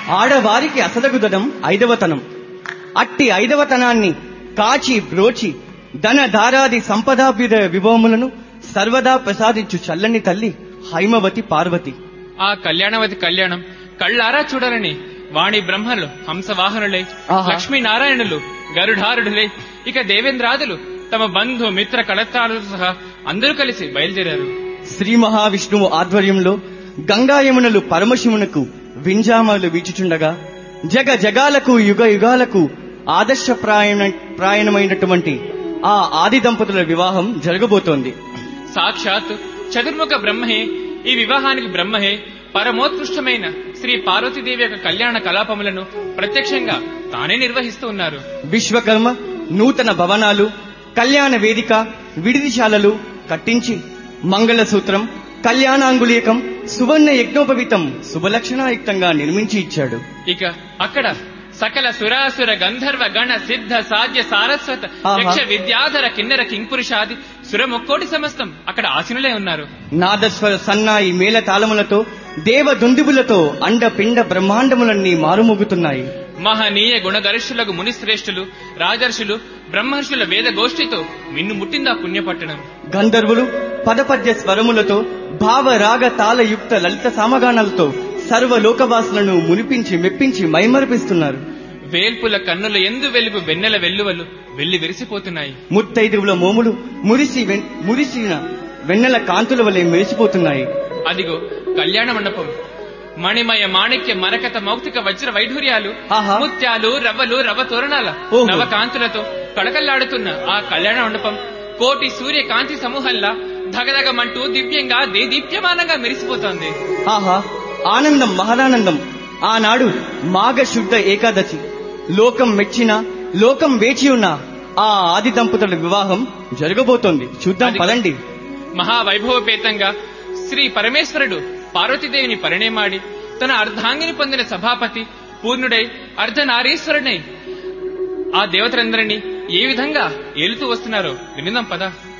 ఆడవారికి అసదగుదనం ఐదవతనం అట్టి ఐదవతనాన్ని కాచి బ్రోచి ధన ధారాది సంపదాభ్యుదయ విభవములను సర్వదా ప్రసాదించు చల్లని తల్లి హైమవతి పార్వతి ఆ కళ్యాణవతి కళ్యాణం కళ్ళారా చూడాలని వాణి బ్రహ్మలు హంసవాహనులై ఆహా. లక్ష్మీనారాయణులు గరుడారుడులై ఇక దేవేంద్రాదులు తమ బంధు మిత్ర కళత్రాలతో సహా అందరూ కలిసి బయలుదేరారు శ్రీ మహావిష్ణువు ఆధ్వర్యంలో గంగా యమునలు పరమశివునకు వింజామలు వీచుచుండగా జగ జగాలకు యుగ యుగాలకు ఆదర్శప్రాయణ ప్రాయణమైనటువంటి ఆ ఆది దంపతుల వివాహం జరగబోతోంది సాక్షాత్ చతుర్ముఖ బ్రహ్మహే ఈ వివాహానికి బ్రహ్మహే పరమోత్కృష్టమైన శ్రీ పార్వతీదేవి యొక్క కళ్యాణ కలాపములను ప్రత్యక్షంగా తానే నిర్వహిస్తూ ఉన్నారు విశ్వకర్మ నూతన భవనాలు కళ్యాణ వేదిక విడిదిశాలలు కట్టించి మంగళసూత్రం కళ్యాణాంగులీకం సువర్ణ యజ్ఞోపవితం శుభలక్షణాయుక్తంగా నిర్మించి ఇచ్చాడు ఇక అక్కడ సకల సురాసుర గంధర్వ గణ సిద్ధ సాధ్య సారస్వత ఆహా. యక్ష విద్యాధర కిన్నెర కింపురుషాది సురముక్కోటి సమస్తం అక్కడ ఆసీనులై ఉన్నారు నాదస్వర సన్నాయి మేళ తాళములతో దేవ దుందుబులతో అండ పిండ బ్రహ్మాండములన్నీ మారుమోగుతున్నాయి మహనీయ గుణగరిష్ఠులకు మునిశ్రేష్ఠులు రాజర్షులు బ్రహ్మర్షుల వేద గోష్ఠితో మిన్ను ముట్టిందా పుణ్యపట్టణం గంధర్వులు పదపద్య స్వరములతో భావ రాగ తాళయుక్త లలిత సామగానాలతో సర్వ లోకవాసులను మునిపించి మెప్పించి మైమరిపిస్తున్నారు వేల్పుల కన్నుల ఎందు వెలుగు వెన్నెల వెల్లువలు వెళ్లి విరిసిపోతున్నాయి ముత్తైదువుల మోములు మురిసి వెన్- మురిసిన వెన్నెల కాంతుల వలె మెరిసిపోతున్నాయి అదిగో కళ్యాణ మండపం మణిమయ మాణిక్య మరకత మౌక్తిక వజ్ర వైఢూర్యాలు ఆహా. ముత్యాలు రవ్వలు రవ్వ తోరణాల ఓహో. నవకాంతులతో కళకళ్లాడుతున్న ఆ కళ్యాణ మండపం కోటి సూర్య కాంతి సమూహంలా ధగధగమంటూ దివ్యంగా దేదీప్యమానంగా మెరిసిపోతోంది ఆహా ఆనందం మహదానందం ఆనాడు మాఘ శుద్ధ ఏకాదశి లోకం మెచ్చిన లోకం వేచి ఉన్న ఆ ఆది దంపతుల వివాహం జరగబోతోంది చూద్దాం అది- పదండి మహావైభవపేతంగా శ్రీ పరమేశ్వరుడు పార్వతీదేవిని పరిణయమాడి తన అర్ధాంగిని పొందిన సభాపతి పూర్ణుడై అర్ధనారీశ్వరుడై ఆ దేవతలందరినీ ఏ విధంగా ఏలుతూ వస్తున్నారో వినిదాం పద